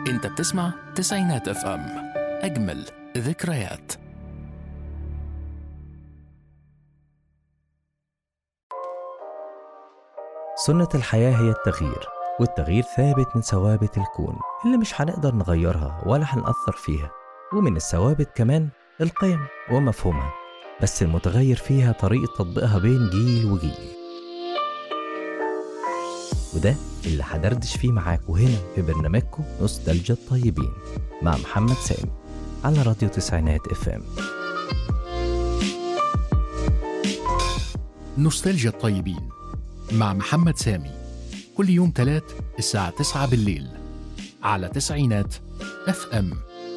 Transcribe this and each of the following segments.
انت بتسمع تسعينات اف ام اجمل ذكريات سنة الحياة هي التغيير والتغيير ثابت من ثوابت الكون اللي مش هنقدر نغيرها ولا هنأثر فيها ومن الثوابت كمان القيم ومفهومها بس المتغير فيها طريقة تطبيقها بين جيل وجيل وده اللي هدردش فيه معاكم هنا في برنامجكم نوستالجيا الطيبين مع محمد سامي على راديو تسعينات اف ام نوستالجيا الطيبين مع محمد سامي كل يوم تلات الساعة 9 بالليل على تسعينات اف ام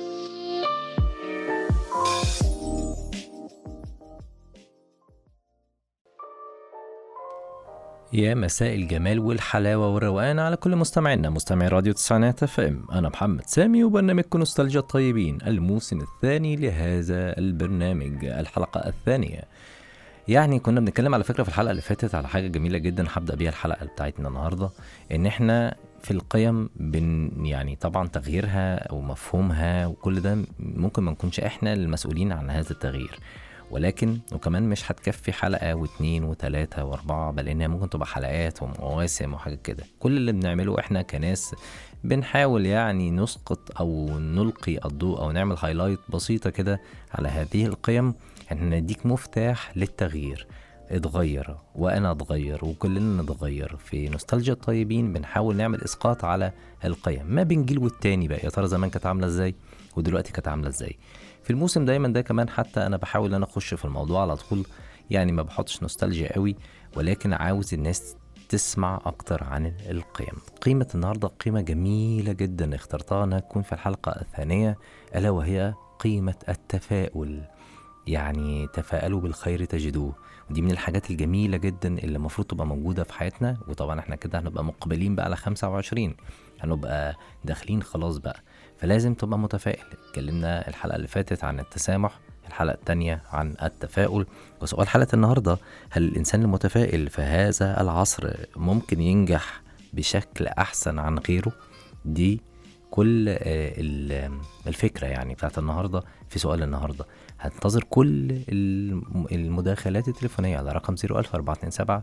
يا مساء الجمال والحلاوة والروقان على كل مستمعينا مستمعي راديو تسعينات اف ام أنا محمد سامي وبرنامجكم نوستالجيا الطيبين الموسم الثاني لهذا البرنامج الحلقة الثانية يعني كنا بنتكلم على فكرة في الحلقة اللي فاتت على حاجة جميلة جدا هبدأ بيها الحلقة بتاعتنا النهاردة إن إحنا في القيم بن يعني طبعا تغييرها أو مفهومها وكل ده ممكن ما نكونش إحنا المسؤولين عن هذا التغيير ولكن وكمان مش هتكفي حلقة واتنين وتلاتة واربعة بل انها ممكن تبقى حلقات ومواسم وحاجات كده كل اللي بنعمله احنا كناس بنحاول يعني نسقط او نلقي الضوء او نعمل هايلايت بسيطة كده على هذه القيم ان نديك مفتاح للتغيير اتغير وانا اتغير وكلنا نتغير في نوستالجيا الطيبين بنحاول نعمل اسقاط على القيم ما بين جيل والتاني بقى يا ترى زمان كانت عامله ازاي ودلوقتي كانت عامله ازاي في الموسم دايما ده كمان حتى انا بحاول ان انا اخش في الموضوع على طول يعني ما بحطش نوستالجيا قوي ولكن عاوز الناس تسمع اكتر عن القيم قيمة النهاردة قيمة جميلة جدا اخترتها انها تكون في الحلقة الثانية الا وهي قيمة التفاؤل يعني تفاءلوا بالخير تجدوه ودي من الحاجات الجميلة جدا اللي المفروض تبقى موجودة في حياتنا وطبعا احنا كده هنبقى مقبلين بقى على 25 هنبقى داخلين خلاص بقى فلازم تبقى متفائل اتكلمنا الحلقة اللي فاتت عن التسامح الحلقة التانية عن التفاؤل وسؤال حلقة النهاردة هل الإنسان المتفائل في هذا العصر ممكن ينجح بشكل أحسن عن غيره دي كل آه، ال- الفكرة يعني بتاعت النهاردة في سؤال النهاردة هنتظر كل الم- المداخلات التليفونية على رقم 01427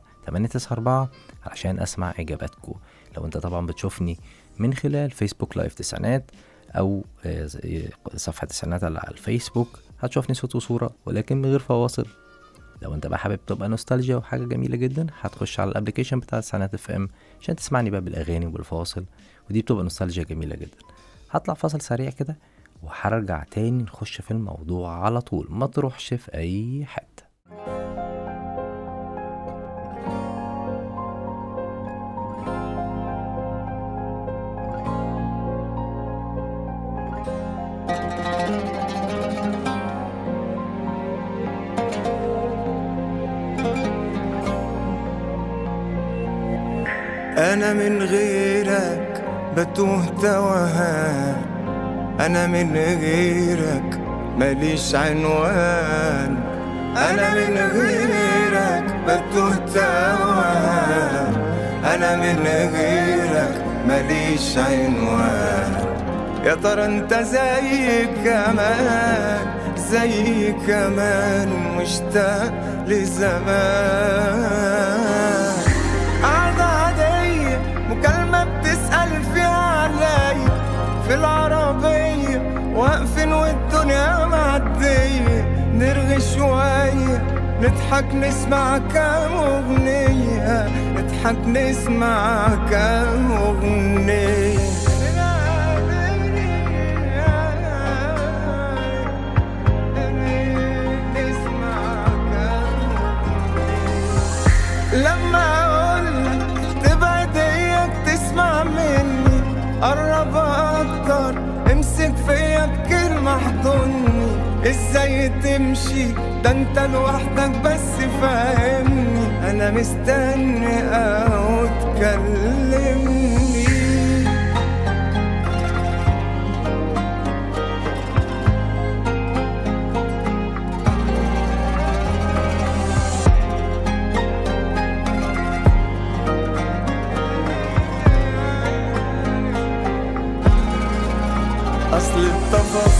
894 علشان أسمع إجاباتكم لو أنت طبعا بتشوفني من خلال فيسبوك لايف تسعينات او آه، زي- صفحه تسعينات على على الفيسبوك هتشوفني صوت وصوره ولكن من غير فواصل لو انت بقى حابب تبقى نوستالجيا وحاجه جميله جدا هتخش على الابلكيشن بتاع تسعينات اف ام عشان تسمعني بقى بالاغاني وبالفواصل ودي بتبقى نوستالجيا جميله جدا هطلع فاصل سريع كده وهرجع تاني نخش في الموضوع على طول ما تروحش في اي حته أنا من غيرك بتوه توهان أنا من غيرك ماليش عنوان أنا من غيرك بتوه توهان أنا من غيرك ماليش عنوان يا ترى انت زي كمان زي كمان مشتاق لزمان قعدة عادية مكالمة بتسأل فيها عليا في العربية واقفين والدنيا معدية نرغي شوية نضحك نسمع كام أغنية نضحك نسمع كام أغنية نسمع كام لما اقولك تبعد اياك تسمع مني قرب اكتر امسك فيا بكلمة احضني ازاي تمشي ده انت لوحدك بس فاهمني انا مستني او تكلمني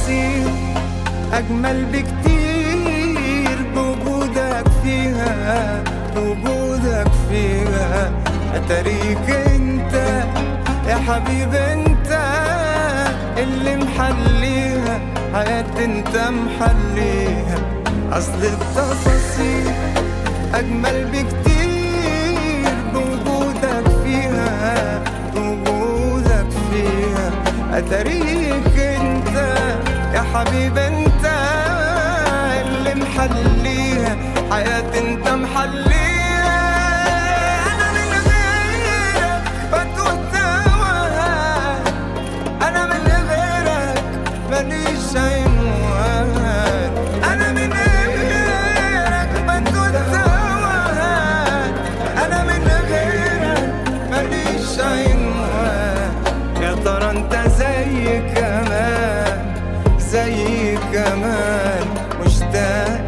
التفاصيل أجمل بكتير بوجودك فيها بوجودك فيها أتاريك انت يا حبيب انت اللي محليها حياتي انت محليها أصل التفاصيل أجمل بكتير بوجودك فيها بوجودك فيها أتاريك انت يا حبيب انت اللي محليها حياتي انت محليها أنا من غيرك بتوه توهان أنا من غيرك ماليش عنوان أنا من غيرك بتوه توهان أنا من غيرك ماليش عنوان يا ترى أنت زي كمان زي كمان مشتاق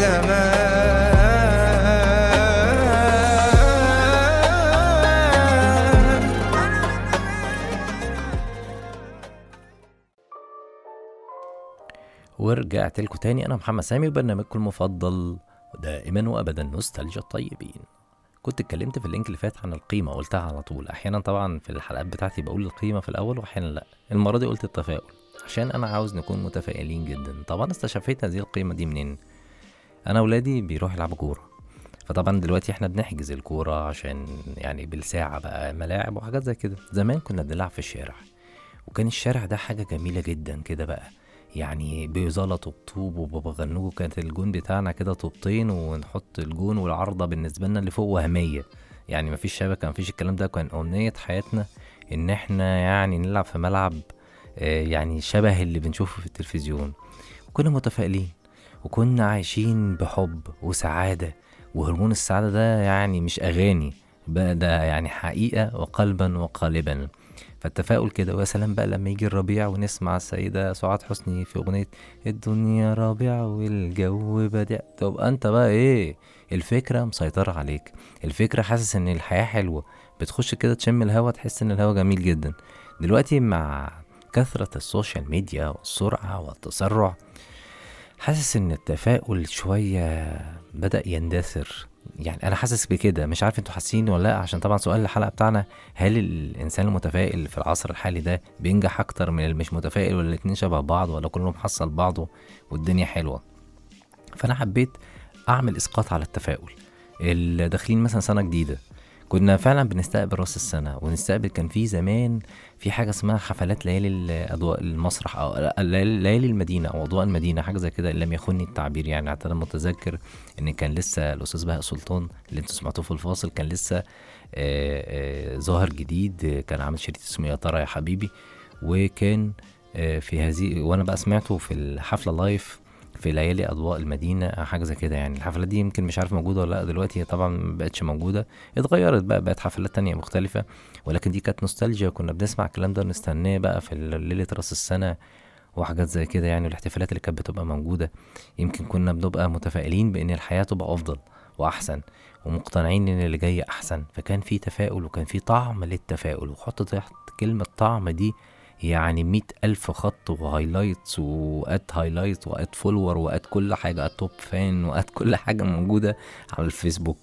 لزمان ورجعت لكم تاني انا محمد سامي وبرنامجكم المفضل دائما وابدا نوستالجيا الطيبين كنت اتكلمت في اللينك اللي فات عن القيمة قلتها على طول احيانا طبعا في الحلقات بتاعتي بقول القيمة في الاول واحيانا لا المرة دي قلت التفاؤل عشان انا عاوز نكون متفائلين جدا طبعا استشفيت هذه القيمة دي منين انا ولادي بيروحوا يلعبوا كورة فطبعا دلوقتي احنا بنحجز الكورة عشان يعني بالساعة بقى ملاعب وحاجات زي كده زمان كنا بنلعب في الشارع وكان الشارع ده حاجة جميلة جدا كده بقى يعني بيزلط بطوب وبابا غنوج كانت الجون بتاعنا كده طوبتين ونحط الجون والعارضة بالنسبة لنا اللي فوق وهمية يعني مفيش شبكة مفيش الكلام ده كان أمنية حياتنا إن احنا يعني نلعب في ملعب آه، يعني شبه اللي بنشوفه في التلفزيون وكنا متفائلين وكنا عايشين بحب وسعادة وهرمون السعادة ده يعني مش أغاني بقى ده يعني حقيقة وقلبا وقالبا فالتفاؤل كده ويا سلام بقى لما يجي الربيع ونسمع السيدة سعاد حسني في أغنية الدنيا ربيع والجو بديع تبقى أنت بقى إيه الفكرة مسيطرة عليك الفكرة حاسس إن الحياة حلوة بتخش كده تشم الهوا تحس إن الهوا جميل جدا دلوقتي مع كثرة السوشيال ميديا والسرعة والتسرع حاسس ان التفاؤل شوية بدأ يندثر يعني انا حاسس بكده مش عارف انتوا حاسين ولا لا عشان طبعا سؤال الحلقة بتاعنا هل الانسان المتفائل في العصر الحالي ده بينجح اكتر من اللي مش متفائل ولا الاتنين شبه بعض ولا كله محصل بعضه والدنيا حلوة فانا حبيت اعمل اسقاط على التفاؤل اللي داخلين مثلا سنة جديدة كنا فعلا بنستقبل راس السنة ونستقبل كان في زمان في حاجة اسمها حفلات ليالي الأضواء المسرح أو لا، ليالي ليالي المدينة أو أضواء المدينة حاجة زي كده إن لم يخني التعبير يعني حتى أنا متذكر إن كان لسه الأستاذ بهاء سلطان اللي أنتوا سمعتوه في الفاصل كان لسه آه، آه، ظاهر جديد آه، كان عامل شريط اسمه يا ترى يا حبيبي وكان آه، في هذه وأنا بقى سمعته في الحفلة لايف في ليالي اضواء المدينه أو حاجه زي كده يعني الحفلات دي يمكن مش عارف موجوده ولا لا دلوقتي هي طبعا ما بقتش موجوده اتغيرت بقى بقت حفلات تانية مختلفه ولكن دي كانت نوستالجيا كنا بنسمع الكلام ده ونستناه بقى في ليله راس السنه وحاجات زي كده يعني والاحتفالات اللي كانت بتبقى موجوده يمكن كنا بنبقى متفائلين بان الحياه تبقى افضل واحسن ومقتنعين ان اللي جاي احسن فكان في تفاؤل وكان في طعم للتفاؤل وحط تحت كلمه طعم دي يعني مئة ألف خط وهايلايتس وات هايلايت وات فولور وات كل حاجة ات توب فان وات كل حاجة موجودة على الفيسبوك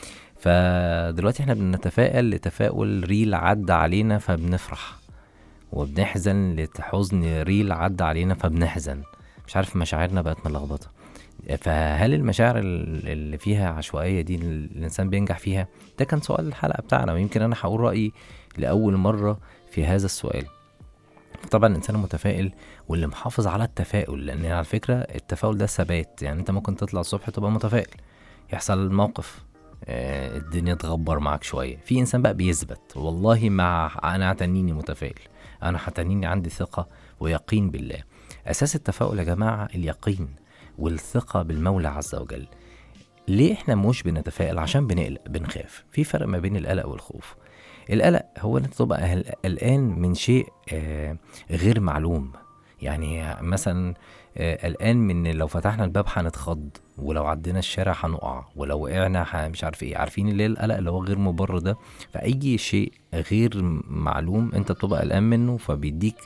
فدلوقتي احنا بنتفائل لتفاؤل ريل عدى علينا فبنفرح وبنحزن لحزن ريل عدى علينا فبنحزن مش عارف مشاعرنا بقت ملخبطة فهل المشاعر ال- اللي فيها عشوائية دي ال- الإنسان بينجح فيها؟ ده كان سؤال الحلقة بتاعنا ويمكن أنا هقول رأيي لأول مرة في هذا السؤال طبعا الانسان المتفائل واللي محافظ على التفاؤل لان على فكره التفاؤل ده ثبات يعني انت ممكن تطلع الصبح تبقى متفائل يحصل الموقف آه، الدنيا تغبر معاك شويه في انسان بقى بيثبت والله مع انا هتنيني متفائل انا هتنيني عندي ثقه ويقين بالله اساس التفاؤل يا جماعه اليقين والثقه بالمولى عز وجل ليه احنا مش بنتفائل عشان بنقلق بنخاف في فرق ما بين القلق والخوف القلق هو ان انت تبقى قل- قلقان من شيء آه، غير معلوم يعني مثلا آه، قلقان من لو فتحنا الباب هنتخض ولو عدينا الشارع هنقع ولو وقعنا ح- مش عارف ايه عارفين اللي هي القلق اللي هو غير مبرر ده فاي شيء غير معلوم انت بتبقى قلقان منه فبيديك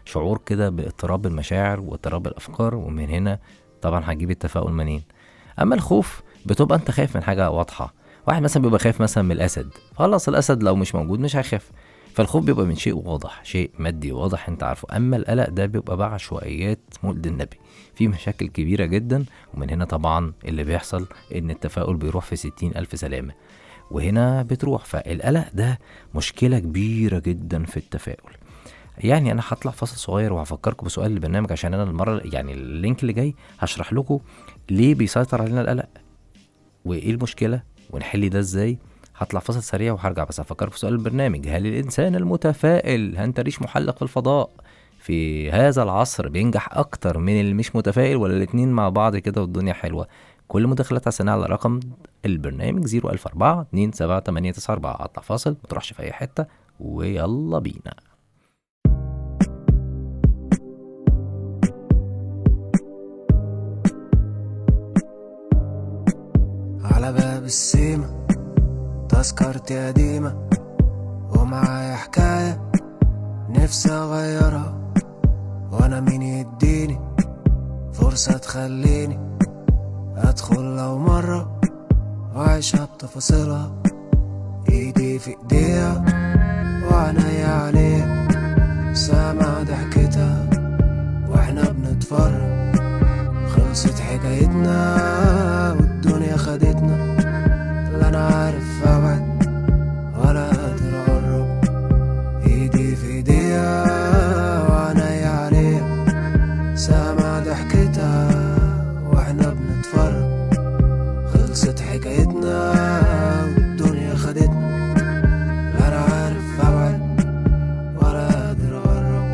شعور كده باضطراب المشاعر واضطراب الافكار ومن هنا طبعا هتجيب التفاؤل منين اما الخوف بتبقى انت خايف من حاجه واضحه واحد مثلا بيبقى خايف مثلا من الاسد خلاص الاسد لو مش موجود مش هيخاف فالخوف بيبقى من شيء واضح شيء مادي واضح انت عارفه اما القلق ده بيبقى بقى عشوائيات مولد النبي في مشاكل كبيرة جدا ومن هنا طبعا اللي بيحصل ان التفاؤل بيروح في ستين ألف سلامة وهنا بتروح فالقلق ده مشكلة كبيرة جدا في التفاؤل يعني انا هطلع فاصل صغير وهفكركم بسؤال البرنامج عشان انا المره يعني اللينك اللي جاي هشرح لكم ليه بيسيطر علينا القلق وايه المشكله ونحل ده ازاي هطلع فاصل سريع وهرجع بس هفكركم في سؤال البرنامج هل الانسان المتفائل هنت ريش محلق في الفضاء في هذا العصر بينجح اكتر من اللي مش متفائل ولا الاتنين مع بعض كده والدنيا حلوه كل مداخلات عسناء على رقم البرنامج 004 27894 اطلع فاصل ما تروحش في اي حته ويلا بينا على باب السيمة تذكرتي قديمة ومعايا حكاية نفسي أغيرها وأنا مين يديني فرصة تخليني أدخل لو مرة وأعيشها بتفاصيلها إيدي في إيديها وعينيا عليها سامع ضحكتها وإحنا بنتفرج خلصت حكايتنا والدنيا خدتنا لا انا عارف ابعد ولا قادر اقرب ايدي في ايديها وعينيا عليها سامع ضحكتها واحنا بنتفرج خلصت حكايتنا والدنيا خدتنا لا انا عارف ابعد ولا قادر اقرب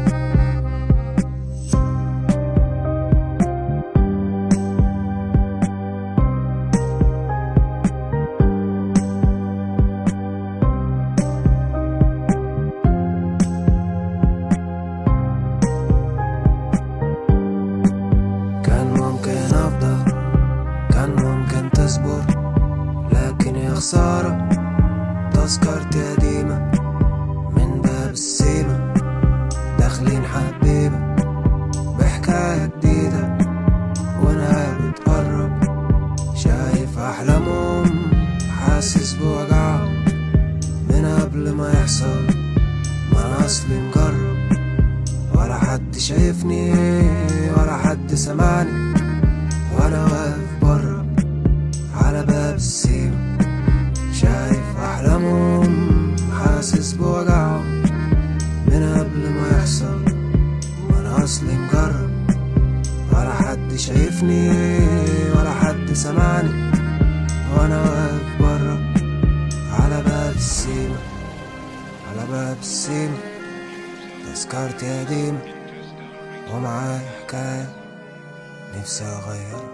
كان ممكن أفضل كان ممكن تصبر لكن يا خسارة تذكرتي قديمة من باب السيمة داخلين حبيبة بحكاية جديدة وانا بتقرب شايف أحلامهم حاسس بوجعهم من قبل ما يحصل ما أنا أصلي مجرب ولا حد شايفني ولا حد سمعني وانا واقف بره على باب السيما شايف احلامهم حاسس بوجعهم من قبل ما يحصل وانا اصلي مجرب ولا حد شايفني ولا حد سمعني وانا واقف بره على باب السيما على باب السيما تذكرتي قديمة ومعايا حكاية نفسي أغيرها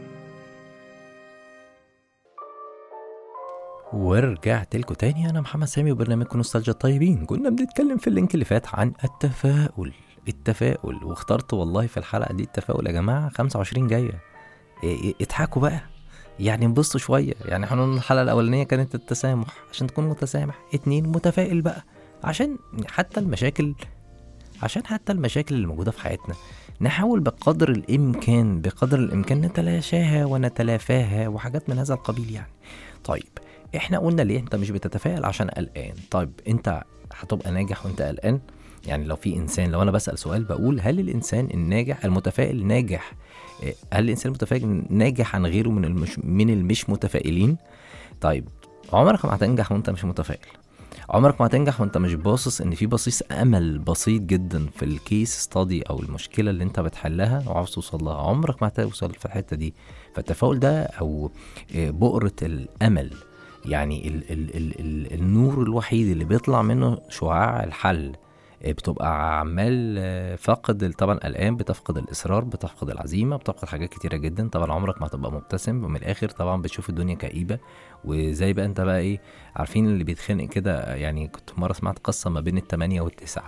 ورجعت لكم تاني انا محمد سامي وبرنامجكم نوستالجيا الطيبين كنا بنتكلم في اللينك اللي فات عن التفاؤل التفاؤل واخترت والله في الحلقه دي التفاؤل يا جماعه 25 جايه إيه- إيه، اضحكوا بقى يعني انبسطوا شويه يعني احنا قلنا الحلقه الاولانيه كانت التسامح عشان تكون متسامح اتنين متفائل بقى عشان حتى المشاكل عشان حتى المشاكل اللي موجوده في حياتنا نحاول بقدر الامكان بقدر الامكان نتلاشاها ونتلافاها وحاجات من هذا القبيل يعني طيب احنا قلنا ليه انت مش بتتفائل عشان قلقان طيب انت هتبقى ناجح وانت قلقان يعني لو في انسان لو انا بسال سؤال بقول هل الانسان الناجح المتفائل ناجح إيه، هل الانسان المتفائل ناجح عن غيره من المش من المش متفائلين طيب عمرك ما هتنجح وانت مش متفائل عمرك ما هتنجح وانت مش باصص ان في بصيص امل بسيط جدا في الكيس ستادي او المشكله اللي انت بتحلها وعاوز توصل لها عمرك ما هتوصل في الحته دي فالتفاؤل ده او إيه، بؤره الامل يعني ال ال ال ال النور الوحيد اللي بيطلع منه شعاع الحل آه، بتبقى عمال آه، فاقد ال- طبعا قلقان بتفقد الاصرار بتفقد العزيمه بتفقد حاجات كتيره جدا طبعا عمرك ما هتبقى مبتسم ومن الاخر طبعا بتشوف الدنيا كئيبه وزي بقى انت بقى ايه عارفين اللي بيتخانق كده يعني كنت مره سمعت قصه ما بين الثمانيه والتسعه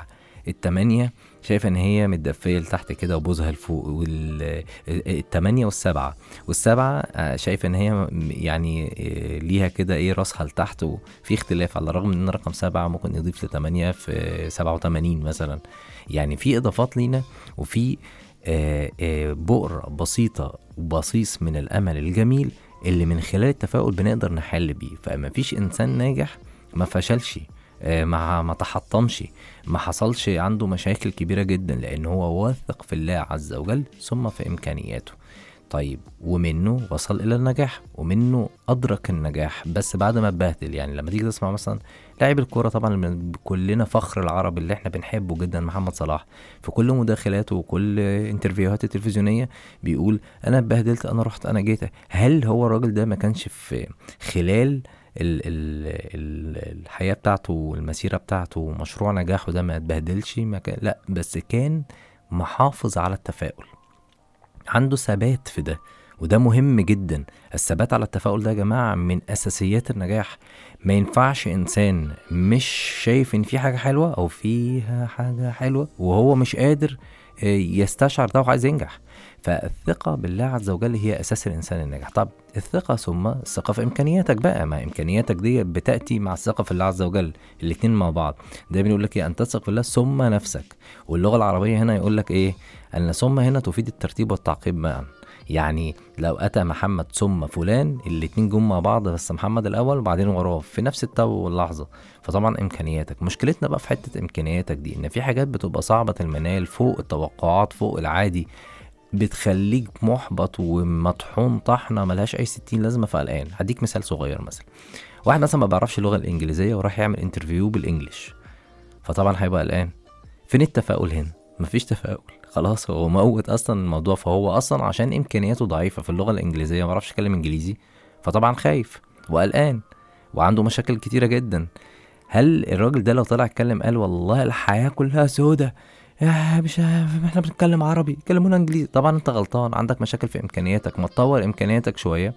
التمانية شايف ان هي متدفية لتحت كده وبوزها لفوق والتمانية والسبعة والسبعة آه، شايف ان هي م- يعني آه، ليها كده ايه راسها لتحت وفي اختلاف على الرغم ان رقم سبعة ممكن يضيف لتمانية في سبعة وتمانين مثلا يعني في اضافات لينا وفي آه، آه، بؤرة بسيطة وبصيص من الامل الجميل اللي من خلال التفاؤل بنقدر نحل بيه فما فيش انسان ناجح ما فشلش آه، ما ما تحطمش ما حصلش عنده مشاكل كبيرة جدا لأن هو واثق في الله عز وجل ثم في إمكانياته طيب ومنه وصل إلى النجاح ومنه أدرك النجاح بس بعد ما اتبهدل يعني لما تيجي تسمع مثلا لاعب الكورة طبعا اللي كلنا فخر العرب اللي احنا بنحبه جدا محمد صلاح في كل مداخلاته وكل انترفيوهاته التلفزيونية بيقول أنا اتبهدلت أنا رحت أنا جيت هل هو الراجل ده ما كانش في خلال ال ال ال الحياة بتاعته والمسيرة بتاعته ومشروع نجاحه ده ما اتبهدلش ما كان لا بس كان محافظ على التفاؤل عنده ثبات في ده وده مهم جدا الثبات على التفاؤل ده يا جماعة من أساسيات النجاح ما ينفعش إنسان مش شايف إن في حاجة حلوة أو فيها حاجة حلوة وهو مش قادر آه، يستشعر ده وعايز ينجح فالثقة بالله عز وجل هي أساس الإنسان الناجح طب الثقة ثم الثقة في إمكانياتك بقى ما إمكانياتك دي بتأتي مع الثقة في الله عز وجل الاتنين مع بعض ده بنقول لك إيه أن تثق في الله ثم نفسك واللغة العربية هنا يقول لك إيه أن ثم هنا تفيد الترتيب والتعقيب معا يعني لو أتى محمد ثم فلان الاتنين جم مع بعض بس محمد الأول وبعدين وراه في نفس التو واللحظة فطبعا إمكانياتك مشكلتنا بقى في حتة إمكانياتك دي إن في حاجات بتبقى صعبة المنال فوق التوقعات فوق العادي بتخليك محبط ومطحون طحنه ملهاش اي ستين لازمه فقلقان هديك مثال صغير مثلا واحد مثلا ما بيعرفش اللغه الانجليزيه وراح يعمل انترفيو بالانجلش فطبعا هيبقى قلقان فين التفاؤل هنا مفيش تفاؤل خلاص هو موت اصلا الموضوع فهو اصلا عشان امكانياته ضعيفه في اللغه الانجليزيه ما بيعرفش يتكلم انجليزي فطبعا خايف وقلقان وعنده مشاكل كتيره جدا هل الراجل ده لو طلع اتكلم قال والله الحياه كلها سودة يا مش احنا بنتكلم عربي كلمونا انجليزي طبعا انت غلطان عندك مشاكل في امكانياتك ما تطور امكانياتك شويه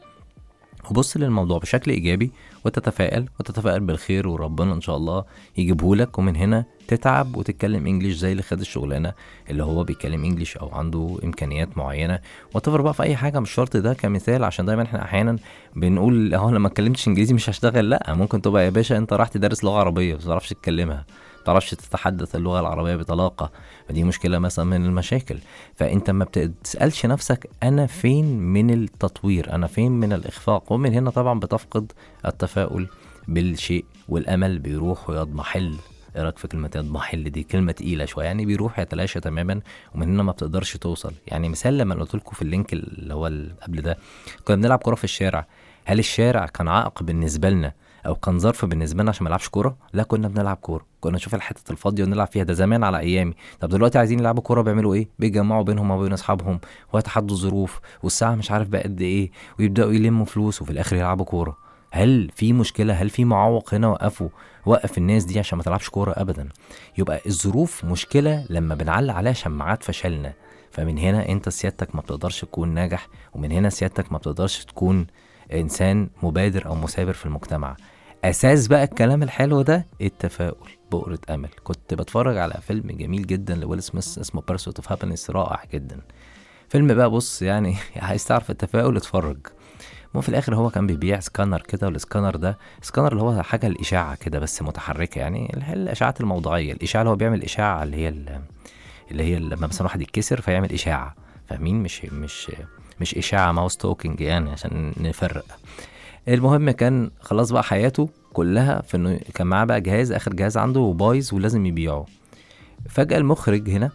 وبص للموضوع بشكل ايجابي وتتفائل وتتفائل بالخير وربنا ان شاء الله يجيبهولك ومن هنا تتعب وتتكلم انجليش زي اللي خد الشغلانه اللي هو بيتكلم انجليش او عنده امكانيات معينه وتفر بقى في اي حاجه مش شرط ده كمثال عشان دايما احنا احيانا بنقول اهو لما اتكلمتش انجليزي مش هشتغل لا ممكن تبقى يا باشا انت راح تدرس لغه عربيه ما تعرفش تتكلمها ما تعرفش تتحدث اللغه العربيه بطلاقه فدي مشكله مثلا من المشاكل فانت ما بتسالش نفسك انا فين من التطوير انا فين من الاخفاق ومن هنا طبعا بتفقد التفاؤل بالشيء والامل بيروح ويضمحل ايه رايك في كلمه يضمحل دي كلمه تقيله شويه يعني بيروح يتلاشى تماما ومن هنا ما بتقدرش توصل يعني مثال لما قلت لكم في اللينك اللي هو اللي قبل ده كنا بنلعب كوره في الشارع هل الشارع كان عائق بالنسبه لنا او كان ظرف بالنسبه لنا عشان ما نلعبش كوره لا كنا بنلعب كوره كنا نشوف الحتت الفاضيه ونلعب فيها ده زمان على ايامي طب دلوقتي عايزين يلعبوا كوره بيعملوا ايه بيجمعوا بينهم وبين اصحابهم ويتحدوا الظروف والساعه مش عارف بقى قد ايه ويبداوا يلموا فلوس وفي الاخر يلعبوا كوره هل في مشكله هل في معوق هنا وقفوا وقف الناس دي عشان ما تلعبش كوره ابدا يبقى الظروف مشكله لما بنعلق عليها شماعات فشلنا فمن هنا انت سيادتك ما بتقدرش تكون ناجح ومن هنا سيادتك ما بتقدرش تكون انسان مبادر او مثابر في المجتمع اساس بقى الكلام الحلو ده التفاؤل بؤرة امل كنت بتفرج على فيلم جميل جدا لويل سميث اسمه بيرسوت اوف هابينس رائع جدا فيلم بقى بص يعني عايز تعرف التفاؤل اتفرج المهم في الاخر هو كان بيبيع سكانر كده والسكانر ده سكانر اللي هو حاجه الاشاعه كده بس متحركه يعني اللي هي الاشعاعات الموضعيه الاشاعه اللي هو بيعمل اشاعه اللي هي ال- اللي هي لما مثلا واحد يتكسر فيعمل اشاعه فاهمين مش مش مش اشاعه ماوس توكينج يعني عشان نفرق المهم كان خلاص بقى حياته كلها في انه كان معاه بقى جهاز اخر جهاز عنده بايظ ولازم يبيعه فجأة المخرج هنا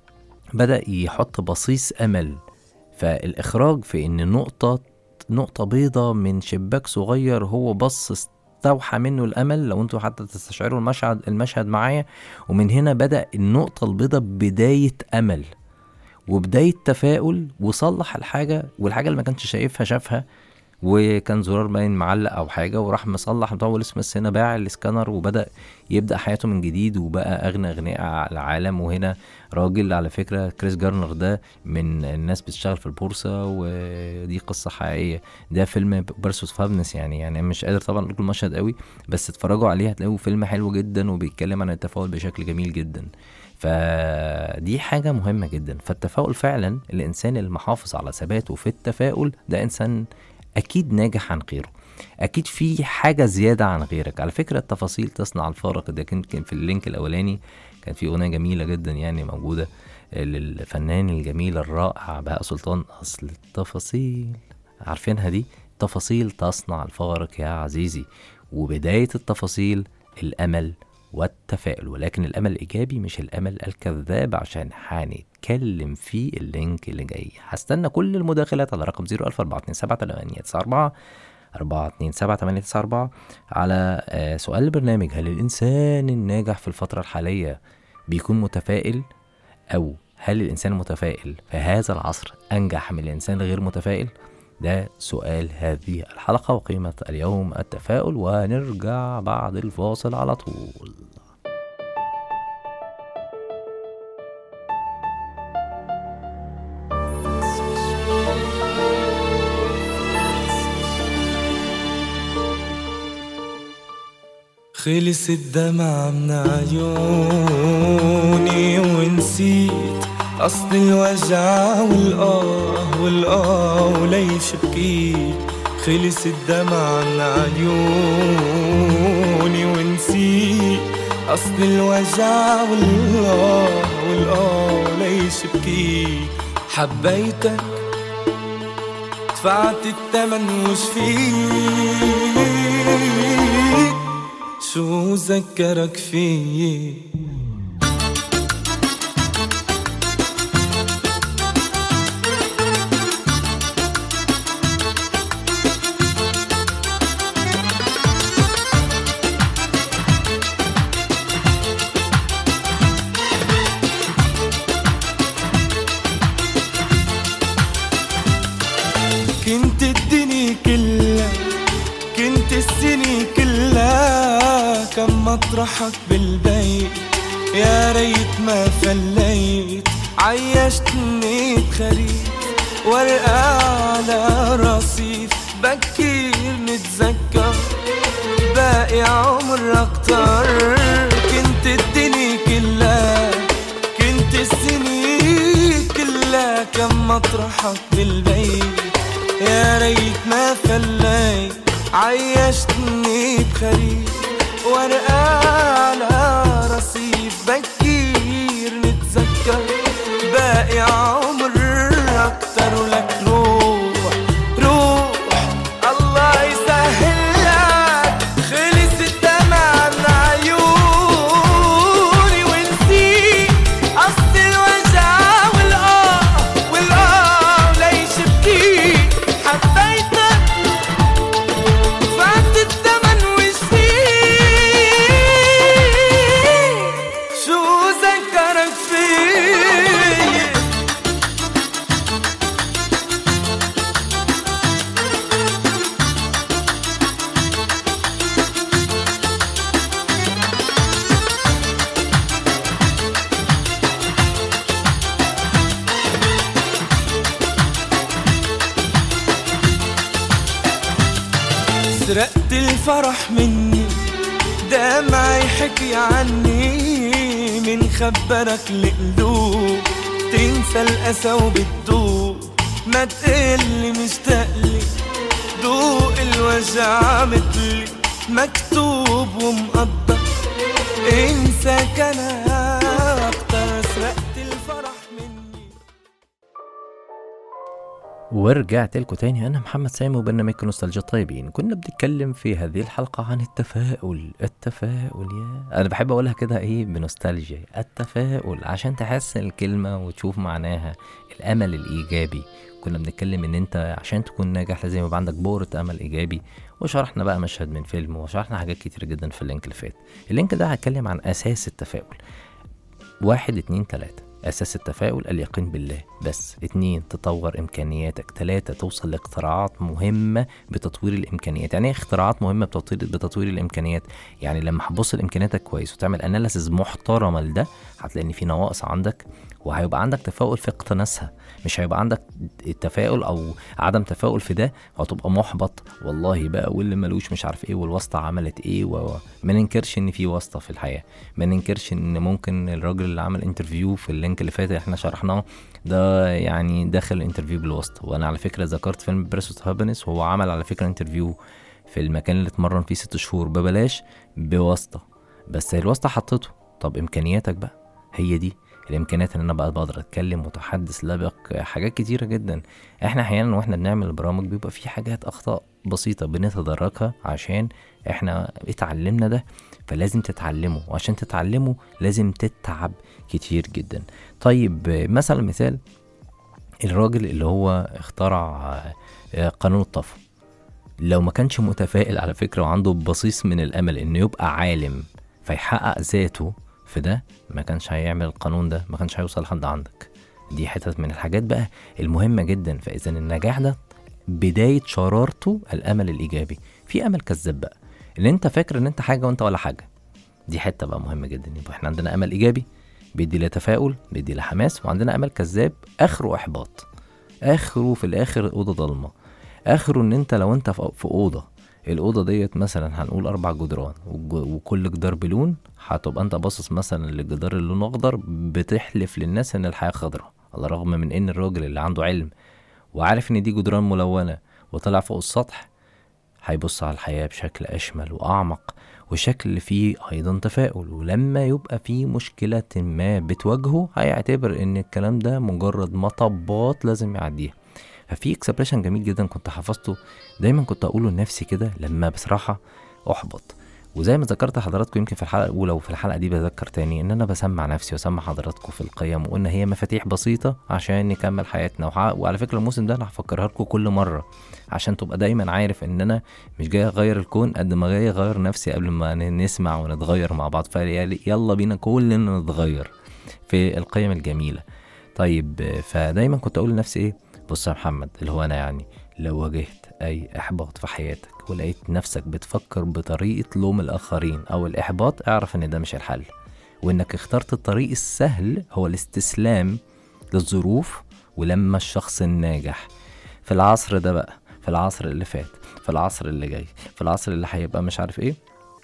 بدأ يحط بصيص امل فالاخراج في ان نقطة نقطة بيضة من شباك صغير هو بص استوحى منه الامل لو انتوا حتى تستشعروا المشهد المشهد معايا ومن هنا بدأ النقطة البيضة بداية امل وبداية تفاؤل وصلح الحاجة والحاجة اللي ما كانش شايفها شافها وكان زرار باين معلق او حاجه وراح مصلح بتاع ويل سميث هنا باع السكانر وبدا يبدا حياته من جديد وبقى اغنى اغنياء العالم وهنا راجل على فكره كريس جارنر ده من الناس بتشتغل في البورصه ودي قصه حقيقيه ده فيلم بيرسوس فابنس يعني يعني أنا مش قادر طبعا اقول المشهد قوي بس اتفرجوا عليه هتلاقوا فيلم حلو جدا وبيتكلم عن التفاؤل بشكل جميل جدا فدي حاجة مهمة جدا فالتفاؤل فعلا الإنسان المحافظ على ثباته في التفاؤل ده إنسان أكيد ناجح عن غيره أكيد في حاجة زيادة عن غيرك على فكرة التفاصيل تصنع الفارق ده كان كان في اللينك الأولاني كان في أغنية جميلة جدا يعني موجودة للفنان الجميل الرائع بهاء سلطان أصل التفاصيل عارفينها دي تفاصيل تصنع الفارق يا عزيزي وبداية التفاصيل الأمل والتفاؤل ولكن الأمل الإيجابي مش الأمل الكذاب عشان هنتكلم في اللينك اللي جاي هستنى كل المداخلات على رقم 01427 427 على آه، سؤال البرنامج هل الإنسان الناجح في الفترة الحالية بيكون متفائل أو هل الإنسان المتفائل في هذا العصر أنجح من الإنسان الغير متفائل؟ ده سؤال هذه الحلقة وقيمة اليوم التفاؤل ونرجع بعد الفاصل على طول خلص الدمع من عيوني ونسيت قصد الوجع والآه والآه وليش بكيت خلص الدمع من عيوني ونسيت قصد الوجع والآه والآه وليش بكيت حبيتك دفعت التمن وش فيك شو ذكرك فيه كنت الدنيا كلها كنت السنة كلها كم مطرحك بالبيت يا ريت ما فليت عيشتني بخريف ورقة على رصيف بكير نتذكر باقي عمر اكتر كنت الدنيا كلها كنت السنين كلها كم مطرحك بالبيت يا ريت ما فليت عيشتني بخريف ورقة على رصيف بكير نتذكر باقي عمر أكتر ولك روح روح الله يسهل لك خلص الدمع من عيوني ونسيت قصد الوجع والآه والآه ليش بكيت حبيتك دفعت الثمن وش فيه شو ذكرك فيه سرقت الفرح مني دمعي حكي عني من خبرك القلوب تنسى الأسى وبتدوب ما تقلي مشتاقلي دوق الوجع مثلي مكتوب ومقدر انسى كان اكتر سرقت الفرح مني ورجعت لكم تاني انا محمد سامي وبرنامجكم نوستالجيا الطيبين كنا بنتكلم في هذه الحلقه عن التفاؤل التفاؤل يا انا بحب اقولها كده ايه بنوستالجيا التفاؤل عشان تحس الكلمه وتشوف معناها الامل الايجابي كنا بنتكلم ان انت عشان تكون ناجح لازم يبقى عندك بورة امل ايجابي وشرحنا بقى مشهد من فيلم وشرحنا حاجات كتير جدا في اللينك اللي فات اللينك ده هتكلم عن اساس التفاؤل واحد اتنين تلاتة أساس التفاؤل اليقين بالله بس اتنين تطور امكانياتك تلاتة توصل لاختراعات مهمة بتطوير الامكانيات يعني ايه اختراعات مهمة بتطوير, بتطوير الامكانيات يعني لما هتبص لامكانياتك كويس وتعمل اناليسز محترمة لده هتلاقي ان في نواقص عندك وهيبقى عندك تفاؤل في اقتناصها مش هيبقى عندك تفاؤل او عدم تفاؤل في ده وهتبقى محبط والله بقى واللي ملوش مش عارف ايه والواسطه عملت ايه وما ننكرش ان في واسطه في الحياه ما ننكرش ان ممكن الراجل اللي عمل انترفيو في اللينك اللي فات احنا شرحناه ده يعني داخل الانترفيو بالواسطه وانا على فكره ذكرت فيلم بريسوت هابنس وهو عمل على فكره انترفيو في المكان اللي اتمرن فيه ست شهور ببلاش بواسطه بس الواسطه حطته طب امكانياتك بقى هي دي الامكانيات ان انا بقى بقدر اتكلم متحدث لبق حاجات كتيره جدا احنا احيانا واحنا بنعمل البرامج بيبقى في حاجات اخطاء بسيطه بنتداركها عشان احنا اتعلمنا ده فلازم تتعلمه وعشان تتعلمه لازم تتعب كتير جدا طيب مثلا مثال الراجل اللي هو اخترع قانون الطفو لو ما كانش متفائل على فكرة وعنده بصيص من الأمل إنه يبقى عالم فيحقق ذاته في ده ما كانش هيعمل القانون ده ما كانش هيوصل لحد عندك دي حتت من الحاجات بقى المهمة جدا فإذا النجاح ده بداية شرارته الأمل الإيجابي في أمل كذاب بقى اللي أنت فاكر إن أنت حاجة وأنت ولا حاجة دي حتة بقى مهمة جدا يبقى إحنا عندنا أمل إيجابي بيدي لتفاؤل بيدي لحماس وعندنا أمل كذاب آخره إحباط آخره في الآخر أوضة ضلمة آخره إن أنت لو أنت في أوضة الأوضة ديت مثلا هنقول أربع جدران وكل جدار بلون هتبقى أنت باصص مثلا للجدار اللي لونه أخضر بتحلف للناس إن الحياة خضراء على الرغم من إن الراجل اللي عنده علم وعارف إن دي جدران ملونة وطلع فوق السطح هيبص على الحياة بشكل أشمل وأعمق وشكل فيه أيضا تفاؤل ولما يبقى في مشكلة ما بتواجهه هيعتبر إن الكلام ده مجرد مطبات لازم يعديها ففي اكسبريشن جميل جدا كنت حفظته دايما كنت اقوله لنفسي كده لما بصراحه احبط وزي ما ذكرت حضراتكم يمكن في الحلقه الاولى وفي الحلقه دي بذكر تاني ان انا بسمع نفسي واسمع حضراتكم في القيم وقلنا هي مفاتيح بسيطه عشان نكمل حياتنا وح... وعلى فكره الموسم ده انا هفكرها لكم كل مره عشان تبقى دايما عارف ان انا مش جاي اغير الكون قد ما جاي اغير نفسي قبل ما نسمع ونتغير مع بعض فيلا بينا كلنا نتغير في القيم الجميله طيب فدايما كنت اقول لنفسي ايه بص يا محمد اللي هو انا يعني لو واجهت اي احباط في حياتك ولقيت نفسك بتفكر بطريقه لوم الاخرين او الاحباط اعرف ان ده مش الحل وانك اخترت الطريق السهل هو الاستسلام للظروف ولما الشخص الناجح في العصر ده بقى في العصر اللي فات في العصر اللي جاي في العصر اللي هيبقى مش عارف ايه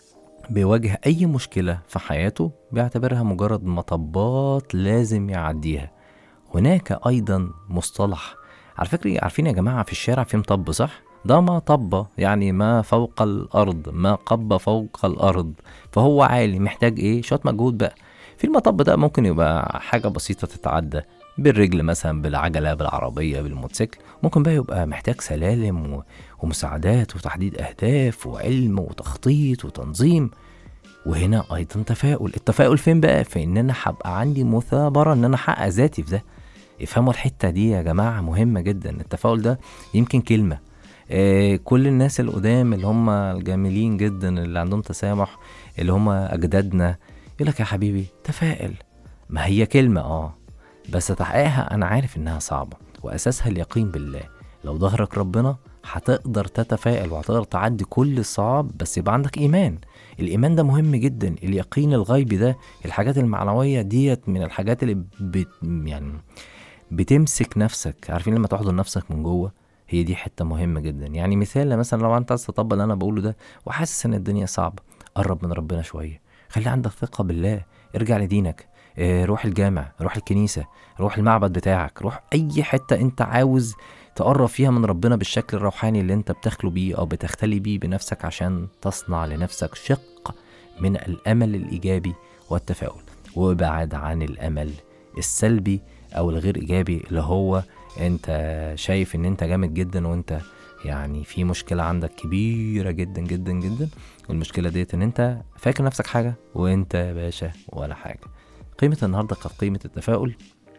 بيواجه اي مشكله في حياته بيعتبرها مجرد مطبات لازم يعديها هناك ايضا مصطلح على فكرة عارفين يا جماعة في الشارع في مطب صح؟ ده ما طب يعني ما فوق الأرض ما قب فوق الأرض فهو عالي محتاج إيه؟ شوية مجهود بقى في المطب ده ممكن يبقى حاجة بسيطة تتعدى بالرجل مثلا بالعجلة بالعربية بالموتوسيكل ممكن بقى يبقى محتاج سلالم ومساعدات وتحديد أهداف وعلم وتخطيط وتنظيم وهنا أيضا تفاؤل التفاؤل فين بقى؟ في إن أنا هبقى عندي مثابرة إن أنا أحقق ذاتي في ده افهموا الحته دي يا جماعه مهمه جدا التفاؤل ده يمكن كلمه آه كل الناس القدام اللي هم الجميلين جدا اللي عندهم تسامح اللي هم اجدادنا يقول لك يا حبيبي تفائل ما هي كلمه اه بس تحقيقها انا عارف انها صعبه واساسها اليقين بالله لو ظهرك ربنا هتقدر تتفائل وهتقدر تعدي كل الصعاب بس يبقى عندك ايمان الايمان ده مهم جدا اليقين الغيبي ده الحاجات المعنويه ديت من الحاجات اللي بت يعني بتمسك نفسك عارفين لما تحضن نفسك من جوه هي دي حته مهمه جدا يعني مثال مثلا لو انت عايز تطبق اللي انا بقوله ده وحاسس ان الدنيا صعبه قرب من ربنا شويه خلي عندك ثقه بالله ارجع لدينك اه روح الجامع روح الكنيسه روح المعبد بتاعك روح اي حته انت عاوز تقرب فيها من ربنا بالشكل الروحاني اللي انت بتخلو بيه او بتختلي بيه بنفسك عشان تصنع لنفسك شق من الامل الايجابي والتفاؤل وابعد عن الامل السلبي او الغير ايجابي اللي هو انت شايف ان انت جامد جدا وانت يعني في مشكله عندك كبيره جدا جدا جدا والمشكله ديت ان انت فاكر نفسك حاجه وانت يا باشا ولا حاجه قيمه النهارده كانت قيمه التفاؤل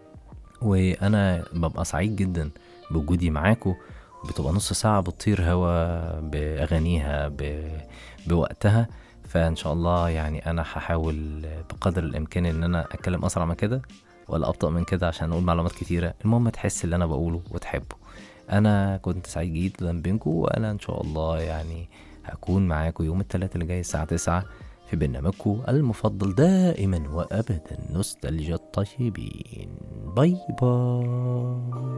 وانا ببقى سعيد جدا بوجودي معاكم بتبقى نص ساعة بتطير هوا بأغانيها ب... بوقتها فإن شاء الله يعني أنا هحاول بقدر الإمكان إن أنا أتكلم أسرع من كده ولا ابطأ من كده عشان اقول معلومات كتيره المهم تحس اللي انا بقوله وتحبه انا كنت سعيد جدا بينكم وانا ان شاء الله يعني هكون معاكم يوم الثلاثاء اللي جاي الساعه 9 في برنامجكم المفضل دائما وابدا نوستالجيا الطيبين باي باي